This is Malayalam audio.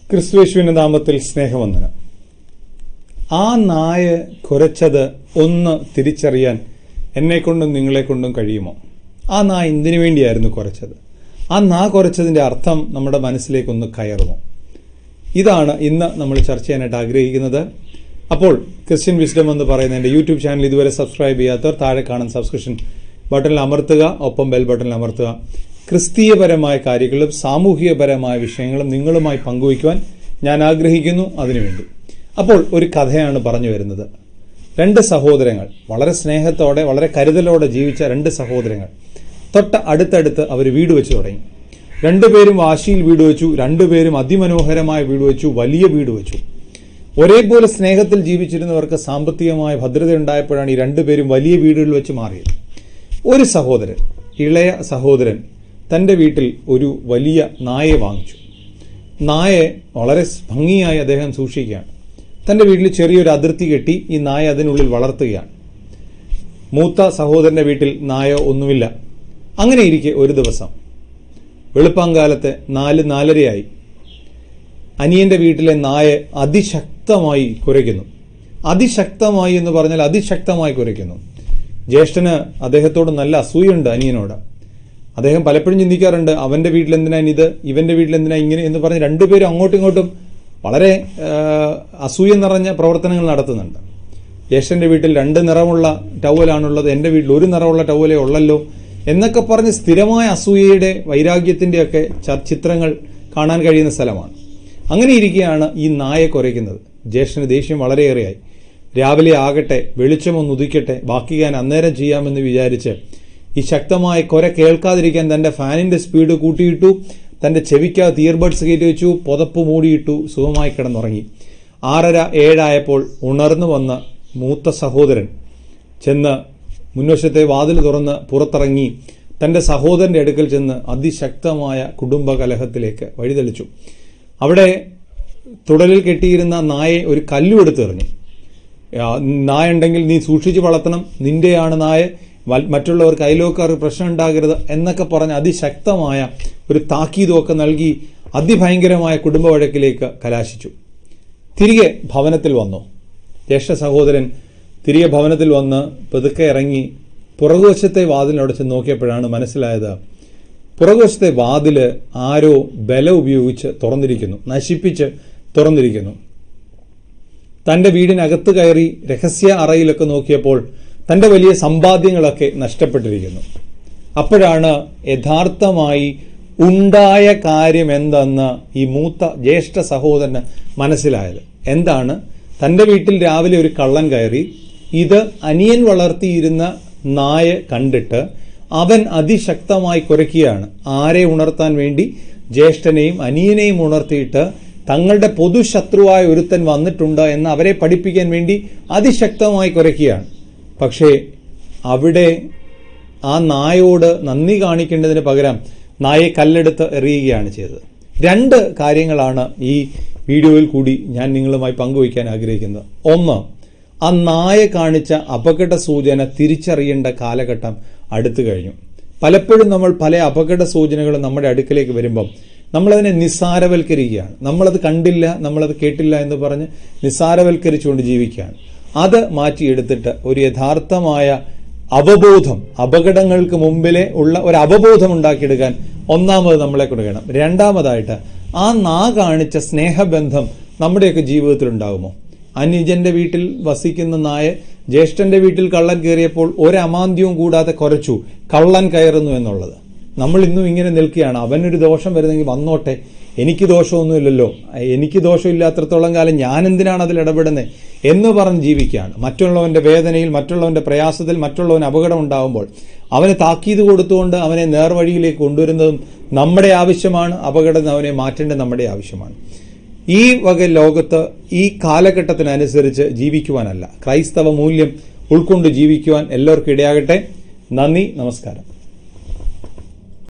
ക്രിസ്തുവേശുവിന്റെ നാമത്തിൽ സ്നേഹവന്ദനം ആ നായ കുരച്ചത് ഒന്ന് തിരിച്ചറിയാൻ എന്നെക്കൊണ്ടും നിങ്ങളെക്കൊണ്ടും കഴിയുമോ ആ നാ എന്തിനു വേണ്ടിയായിരുന്നു കുരച്ചത് ആ നാ കുരച്ചതിന്റെ അർത്ഥം നമ്മുടെ മനസ്സിലേക്കൊന്ന് കയറുമോ ഇതാണ് ഇന്ന് നമ്മൾ ചർച്ച ചെയ്യാനായിട്ട് ആഗ്രഹിക്കുന്നത് അപ്പോൾ ക്രിസ്ത്യൻ വിസ്ഡം എന്ന് പറയുന്ന എൻ്റെ യൂട്യൂബ് ചാനൽ ഇതുവരെ സബ്സ്ക്രൈബ് ചെയ്യാത്തവർ താഴെ കാണുന്ന സബ്സ്ക്രിപ്ഷൻ ബട്ടണിൽ അമർത്തുക ഒപ്പം ബെൽ ബട്ടണിൽ അമർത്തുക ക്രിസ്തീയപരമായ കാര്യങ്ങളും സാമൂഹികപരമായ വിഷയങ്ങളും നിങ്ങളുമായി പങ്കുവയ്ക്കുവാൻ ഞാൻ ആഗ്രഹിക്കുന്നു അതിനുവേണ്ടി അപ്പോൾ ഒരു കഥയാണ് പറഞ്ഞു വരുന്നത് രണ്ട് സഹോദരങ്ങൾ വളരെ സ്നേഹത്തോടെ വളരെ കരുതലോടെ ജീവിച്ച രണ്ട് സഹോദരങ്ങൾ തൊട്ട അടുത്തടുത്ത് അവർ വീട് വെച്ച് തുടങ്ങി രണ്ടുപേരും വാശിയിൽ വീട് വെച്ചു രണ്ടുപേരും അതിമനോഹരമായ വീട് വെച്ചു വലിയ വീട് വെച്ചു ഒരേപോലെ സ്നേഹത്തിൽ ജീവിച്ചിരുന്നവർക്ക് സാമ്പത്തികമായ ഭദ്രത ഉണ്ടായപ്പോഴാണ് ഈ രണ്ടുപേരും വലിയ വീടുകളിൽ വെച്ച് മാറിയത് ഒരു സഹോദരൻ ഇളയ സഹോദരൻ തൻ്റെ വീട്ടിൽ ഒരു വലിയ നായയെ വാങ്ങിച്ചു നായയെ വളരെ ഭംഗിയായി അദ്ദേഹം സൂക്ഷിക്കുകയാണ് തൻ്റെ വീട്ടിൽ ചെറിയൊരു അതിർത്തി കെട്ടി ഈ നായ അതിനുള്ളിൽ വളർത്തുകയാണ് മൂത്ത സഹോദരന്റെ വീട്ടിൽ നായ ഒന്നുമില്ല അങ്ങനെ ഇരിക്കെ ഒരു ദിവസം വെളുപ്പാങ്കാലത്ത് നാല് നാലരയായി അനിയന്റെ വീട്ടിലെ നായ അതിശക്തമായി കുരയ്ക്കുന്നു അതിശക്തമായി എന്ന് പറഞ്ഞാൽ അതിശക്തമായി കുരയ്ക്കുന്നു ജ്യേഷ്ഠന് അദ്ദേഹത്തോട് നല്ല അസൂയുണ്ട് അനിയനോട് അദ്ദേഹം പലപ്പോഴും ചിന്തിക്കാറുണ്ട് അവന്റെ വീട്ടിൽ എന്തിനാ ഇത് ഇവന്റെ വീട്ടിൽ എന്തിനാ ഇങ്ങനെ എന്ന് പറഞ്ഞ് രണ്ടുപേരും അങ്ങോട്ടും ഇങ്ങോട്ടും വളരെ ആ, അസൂയ നിറഞ്ഞ പ്രവർത്തനങ്ങൾ നടത്തുന്നുണ്ട് ജ്യേഷ്ഠന്റെ വീട്ടിൽ രണ്ട് നിറമുള്ള ടവലാണുള്ളത് എൻ്റെ വീട്ടിൽ ഒരു നിറമുള്ള ടവലേ ഉള്ളല്ലോ എന്നൊക്കെ പറഞ്ഞ് സ്ഥിരമായ അസൂയയുടെ വൈരാഗ്യത്തിൻ്റെയൊക്കെ ച- ചിത്രങ്ങൾ കാണാൻ കഴിയുന്ന സ്ഥലമാണ് അങ്ങനെ ഇരിക്കെയാണ് ഈ നായ കുരയ്ക്കുന്നത് ജ്യേഷ്ഠന് ദേഷ്യം വളരെയേറെയായി രാവിലെ ആകട്ടെ വെളിച്ചമൊന്ന് ഉദിക്കട്ടെ ബാക്കി ഞാൻ അന്നേരം ചെയ്യാമെന്ന് വിചാരിച്ച് ഈ ശക്തമായ കുര കേൾക്കാതിരിക്കാൻ തന്റെ ഫാനിന്റെ സ്പീഡ് കൂട്ടിയിട്ടു തന്റെ ചെവിക്കകത്ത് ഇയർബഡ്സ് കയറ്റി വെച്ചു പുതപ്പ് മൂടിയിട്ടു സുഖമായി കിടന്നുറങ്ങി ആറര ഏഴായപ്പോൾ ഉണർന്നു വന്ന മൂത്ത സഹോദരൻ ചെന്ന് മുൻവശത്തെ വാതിൽ തുറന്ന് പുറത്തിറങ്ങി തന്റെ സഹോദരന്റെ അടുക്കൽ ചെന്ന് അതിശക്തമായ കുടുംബ കലഹത്തിലേക്ക് വഴിതെളിച്ചു അവിടെ തുടലിൽ കെട്ടിയിരുന്ന നായെ ഒരു കല്ലുമെടുത്ത് എറിഞ്ഞു ആ, നായ ഉണ്ടെങ്കിൽ നീ സൂക്ഷിച്ച് വളർത്തണം നിന്റെയാണ് നായ വൽ- മറ്റുള്ളവർക്ക് അയലോക്കാർക്ക് പ്രശ്നം ഉണ്ടാകരുത് എന്നൊക്കെ പറഞ്ഞ് അതിശക്തമായ ഒരു താക്കീതുമൊക്കെ നൽകി അതിഭയങ്കരമായ കുടുംബ വഴക്കിലേക്ക് കലാശിച്ചു തിരികെ ഭവനത്തിൽ വന്നു ജ്യേഷ്ഠ സഹോദരൻ തിരികെ ഭവനത്തിൽ വന്ന് പതുക്കെ ഇറങ്ങി പുറകുവശത്തെ വാതിലിനോട് ചെന്ന് നോക്കിയപ്പോഴാണ് മനസ്സിലായത് പുറകുവശത്തെ വാതില് ആരോ ബലം ഉപയോഗിച്ച് തുറന്നിരിക്കുന്നു നശിപ്പിച്ച് തുറന്നിരിക്കുന്നു തന്റെ വീടിനകത്ത് കയറി രഹസ്യ അറയിലൊക്കെ നോക്കിയപ്പോൾ തന്റെ വലിയ സമ്പാദ്യങ്ങളൊക്കെ നഷ്ടപ്പെട്ടിരിക്കുന്നു അപ്പോഴാണ് യഥാർത്ഥമായി ഉണ്ടായ കാര്യം എന്തെന്ന് ഈ മൂത്ത ജ്യേഷ്ഠ സഹോദരന് മനസ്സിലായത് എന്താണ് തന്റെ വീട്ടിൽ രാവിലെ ഒരു കള്ളൻ കയറി ഇത് അനിയൻ വളർത്തിയിരുന്ന നായ കണ്ടിട്ട് അവൻ അതിശക്തമായി കുരയ്ക്കുകയാണ് ആരെ ഉണർത്താൻ വേണ്ടി ജ്യേഷ്ഠനെയും അനിയനെയും ഉണർത്തിയിട്ട് തങ്ങളുടെ പൊതുശത്രുവായ ഒരുത്തൻ വന്നിട്ടുണ്ട് എന്ന് അവരെ പഠിപ്പിക്കാൻ വേണ്ടി അതിശക്തമായി കുരയ്ക്കുകയാണ് പക്ഷേ അവിടെ ആ നായോട് നന്ദി കാണിക്കേണ്ടതിന് പകരം നായെ കല്ലെടുത്ത് എറിയുകയാണ് ചെയ്തത് രണ്ട് കാര്യങ്ങളാണ് ഈ വീഡിയോയിൽ കൂടി ഞാൻ നിങ്ങളുമായി പങ്കുവയ്ക്കാൻ ആഗ്രഹിക്കുന്നത് ഒന്ന് ആ നായ കാണിച്ച അപകട സൂചന തിരിച്ചറിയേണ്ട കാലഘട്ടം അടുത്തു കഴിഞ്ഞു പലപ്പോഴും നമ്മൾ പല അപകട സൂചനകളും നമ്മുടെ അടുക്കലേക്ക് വരുമ്പം നമ്മളതിനെ നിസ്സാരവൽക്കരിക്കുകയാണ് നമ്മളത് കണ്ടില്ല നമ്മളത് കേട്ടില്ല എന്ന് പറഞ്ഞ് നിസ്സാരവൽക്കരിച്ചുകൊണ്ട് ജീവിക്കുകയാണ് അത് മാറ്റിയെടുത്തിട്ട് ഒരു യഥാർത്ഥമായ അവബോധം അപകടങ്ങൾക്ക് മുമ്പിലെ ഉള്ള ഒരു അവബോധം ഉണ്ടാക്കിയെടുക്കാൻ ഒന്നാമത് നമ്മളെ കൊണ്ട് വേണം രണ്ടാമതായിട്ട് ആ നാ കാണിച്ച സ്നേഹബന്ധം നമ്മുടെയൊക്കെ ജീവിതത്തിൽ ഉണ്ടാകുമോ അനുജന്റെ വീട്ടിൽ വസിക്കുന്ന നായ ജ്യേഷ്ഠന്റെ വീട്ടിൽ കള്ളൻ കയറിയപ്പോൾ ഒരമാന്ത്യവും കൂടാതെ കുറച്ചു കള്ളൻ കയറുന്നു എന്നുള്ളത് നമ്മൾ ഇന്നും ഇങ്ങനെ നിൽക്കുകയാണ് അവനൊരു ദോഷം വരുന്നെങ്കിൽ വന്നോട്ടെ എനിക്ക് ദോഷമൊന്നുമില്ലല്ലോ എനിക്ക് ദോഷമില്ലാത്രത്തോളം കാലം ഞാൻ എന്തിനാണ് അതിൽ ഇടപെടുന്നത് എന്ന് പറഞ്ഞ് ജീവിക്കുകയാണ് മറ്റുള്ളവന്റെ വേദനയിൽ മറ്റുള്ളവന്റെ പ്രയാസത്തിൽ മറ്റുള്ളവന് അപകടം ഉണ്ടാകുമ്പോൾ അവന് താക്കീത് കൊടുത്തുകൊണ്ട് അവനെ നേർവഴിയിലേക്ക് കൊണ്ടുവരുന്നതും നമ്മുടെ ആവശ്യമാണ് അപകടം അവനെ മാറ്റേണ്ടത് നമ്മുടെ ആവശ്യമാണ് ഈ വക ലോകത്ത് ഈ കാലഘട്ടത്തിനനുസരിച്ച് ജീവിക്കുവാനല്ല ക്രൈസ്തവ മൂല്യം ഉൾക്കൊണ്ട് ജീവിക്കുവാൻ എല്ലാവർക്കും ഇടയാകട്ടെ നന്ദി നമസ്കാരം